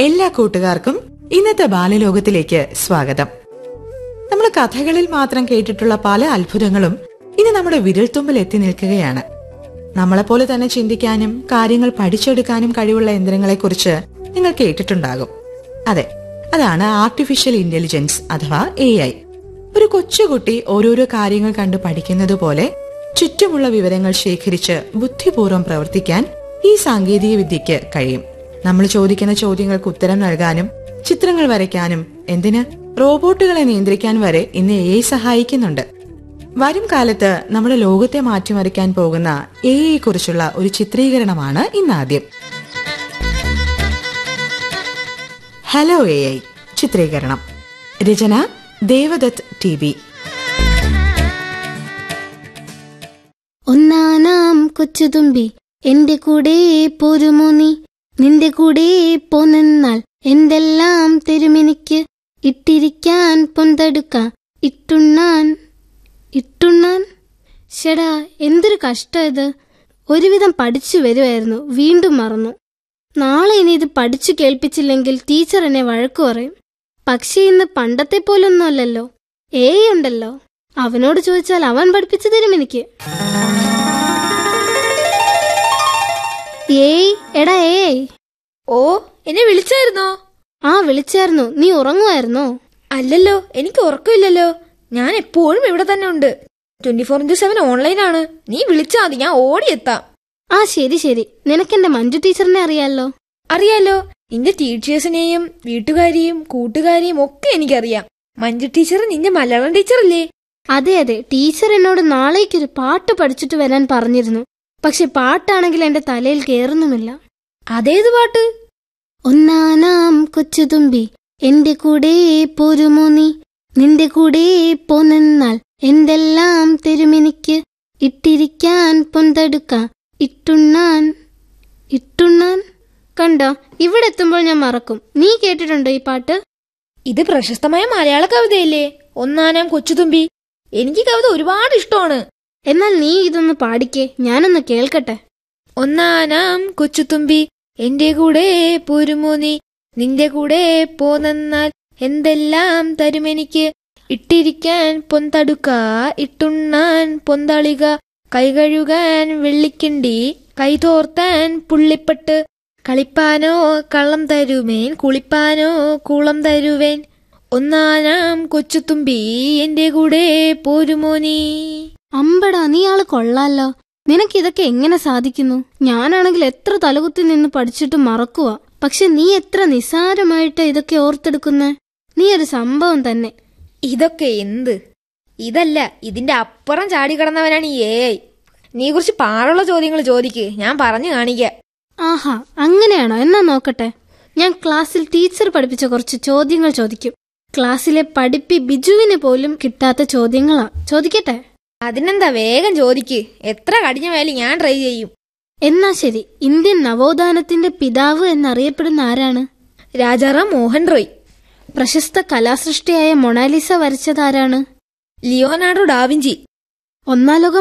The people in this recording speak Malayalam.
എല്ലാ കൂട്ടുകാർക്കും ഇന്നത്തെ ബാലലോകത്തിലേക്ക് സ്വാഗതം നമ്മൾ കഥകളിൽ മാത്രം കേട്ടിട്ടുള്ള പല അത്ഭുതങ്ങളും ഇനി നമ്മുടെ വിരൽത്തുമ്പിൽ എത്തി നിൽക്കുകയാണ് നമ്മളെപ്പോലെ തന്നെ ചിന്തിക്കാനും കാര്യങ്ങൾ പഠിച്ചെടുക്കാനും കഴിവുള്ള യന്ത്രങ്ങളെക്കുറിച്ച് നിങ്ങൾ കേട്ടിട്ടുണ്ടാകും അതെ അതാണ് ആർട്ടിഫിഷ്യൽ ഇന്റലിജൻസ് അഥവാ എ ഐ ഒരു കൊച്ചുകുട്ടി ഓരോരോ കാര്യങ്ങൾ കണ്ട് പഠിക്കുന്നത് പോലെ ചുറ്റുമുള്ള വിവരങ്ങൾ ശേഖരിച്ച് ബുദ്ധിപൂർവ്വം പ്രവർത്തിക്കാൻ ഈ സാങ്കേതിക വിദ്യയ്ക്ക് കഴിയും നമ്മൾ ചോദിക്കുന്ന ചോദ്യങ്ങൾക്ക് ഉത്തരം നൽകാനും ചിത്രങ്ങൾ വരയ്ക്കാനും എന്തിന് റോബോട്ടുകളെ നിയന്ത്രിക്കാൻ വരെ ഇന്ന് എ സഹായിക്കുന്നുണ്ട് വരും കാലത്ത് നമ്മുടെ ലോകത്തെ മാറ്റിമറിക്കാൻ പോകുന്ന എ കുറിച്ചുള്ള ഒരു ചിത്രീകരണമാണ് ഇന്നാദ്യം ഹലോ എ ഐ ചിത്രീകരണം രചന ദേവദത്ത് ടി വി ഒന്നാനാം കൊച്ചുതുമ്പി എന്റെ കൂടെ പോരുമോ നീ നിന്റെ കൂടെ പോന്നെന്നാൽ എന്തെല്ലാം തരുമെനിക്ക് ഇട്ടിരിക്കാൻ പൊന്തടുക്ക ഇട്ടുണ്ണാൻ ഇട്ടുണ്ണാൻ ഷെടാ എന്തൊരു കഷ്ടം ഇത് ഒരുവിധം പഠിച്ചു വരുമായിരുന്നു വീണ്ടും മറന്നു നാളെ ഇനി ഇത് പഠിച്ചു കേൾപ്പിച്ചില്ലെങ്കിൽ ടീച്ചർ എന്നെ വഴക്കു പറയും പക്ഷേ ഇന്ന് പണ്ടത്തെ പോലൊന്നുമല്ലല്ലോ ഏ ഉണ്ടല്ലോ അവനോട് ചോദിച്ചാൽ അവൻ പഠിപ്പിച്ചു തരും എനിക്ക് ഏയ് എടാ ഏയ് ഓ എന്നെ വിളിച്ചായിരുന്നോ ആ വിളിച്ചായിരുന്നു നീ ഉറങ്ങുമായിരുന്നോ അല്ലല്ലോ എനിക്ക് ഉറക്കമില്ലല്ലോ ഞാൻ എപ്പോഴും ഇവിടെ തന്നെ ഉണ്ട് ട്വന്റി ഫോർ ഇന്റു സെവൻ ഓൺലൈനാണ് നീ വിളിച്ചാ മതി ഞാൻ ഓടിയെത്താം ആ ശരി ശരി നിനക്കെന്റെ മഞ്ജു ടീച്ചറിനെ അറിയാലോ അറിയാലോ നിന്റെ ടീച്ചേഴ്സിനെയും വീട്ടുകാരെയും കൂട്ടുകാരെയും ഒക്കെ എനിക്കറിയാം മഞ്ജു ടീച്ചർ നിന്റെ മലയാളം ടീച്ചറല്ലേ അതെ അതെ ടീച്ചർ എന്നോട് നാളേക്കൊരു പാട്ട് പഠിച്ചിട്ട് വരാൻ പറഞ്ഞിരുന്നു പക്ഷെ പാട്ടാണെങ്കിൽ എന്റെ തലയിൽ കേറുന്നുമില്ല അതേത് പാട്ട് ഒന്നാനാം കൊച്ചുതുമ്പി എന്റെ കൂടെ പോരുമോ നീ നിന്റെ കൂടെ പോന്നെന്നാൽ എന്തെല്ലാം തരുമെനിക്ക് ഇട്ടിരിക്കാൻ പൊന്തടുക്ക ഇട്ടുണ്ണാൻ ഇട്ടുണ്ണാൻ കണ്ടോ ഇവിടെ എത്തുമ്പോൾ ഞാൻ മറക്കും നീ കേട്ടിട്ടുണ്ടോ ഈ പാട്ട് ഇത് പ്രശസ്തമായ മലയാള കവിതയല്ലേ ഒന്നാനാം കൊച്ചുതുമ്പി എനിക്ക് കവിത ഒരുപാട് ഇഷ്ടമാണ് എന്നാൽ നീ ഇതൊന്ന് പാടിക്കേ ഞാനൊന്ന് കേൾക്കട്ടെ ഒന്നാനാം കൊച്ചുതുമ്പി എന്റെ കൂടെ പോരുമോ നീ നിന്റെ കൂടെ പോന്നെന്നാൽ എന്തെല്ലാം തരുമെനിക്ക് ഇട്ടിരിക്കാൻ പൊന്തടുക്ക ഇട്ടുണ്ണാൻ പൊന്തളിക കൈകഴുകാൻ വെള്ളിക്കിണ്ടി കൈതോർത്താൻ പുള്ളിപ്പട്ട് കളിപ്പാനോ കള്ളം തരുമേൻ കുളിപ്പാനോ കുളം തരുവേൻ ഒന്നാനാം കൊച്ചുതുമ്പി എന്റെ കൂടെ പോരുമോ നീ അമ്പടാ നീ ആള് കൊള്ളാലോ നിനക്ക് ഇതൊക്കെ എങ്ങനെ സാധിക്കുന്നു ഞാനാണെങ്കിൽ എത്ര തലകുത്തി നിന്ന് പഠിച്ചിട്ട് മറക്കുക പക്ഷെ നീ എത്ര നിസ്സാരമായിട്ട് ഇതൊക്കെ ഓർത്തെടുക്കുന്നെ നീ ഒരു സംഭവം തന്നെ ഇതൊക്കെ എന്ത് ഇതല്ല ഇതിന്റെ അപ്പുറം ചാടി കടന്നവനാണ് ഈ എ ഐ നീ കുറിച്ച് പാടുള്ള ചോദ്യങ്ങൾ ചോദിക്ക് ഞാൻ പറഞ്ഞു കാണിക്കാം ആഹാ അങ്ങനെയാണോ എന്നാ നോക്കട്ടെ ഞാൻ ക്ലാസ്സിൽ ടീച്ചർ പഠിപ്പിച്ച കുറച്ച് ചോദ്യങ്ങൾ ചോദിക്കും ക്ലാസ്സിലെ പഠിപ്പി ബിജുവിന് പോലും കിട്ടാത്ത ചോദ്യങ്ങളാ ചോദിക്കട്ടെ അതിനെന്താ വേഗം ചോദിക്ക് എത്ര കടിഞ്ഞ വേലി ഞാൻ ട്രൈ ചെയ്യും എന്നാ ശരി ഇന്ത്യൻ നവോത്ഥാനത്തിന്റെ പിതാവ് എന്നറിയപ്പെടുന്ന ആരാണ് രാജാറാം മോഹൻ റോയ് പ്രശസ്ത കലാസൃഷ്ടിയായ മൊണാലിസ വരച്ചതാരാണ് ലിയോനാർഡോ ഡാവിഞ്ചി ഒന്നാം ലോക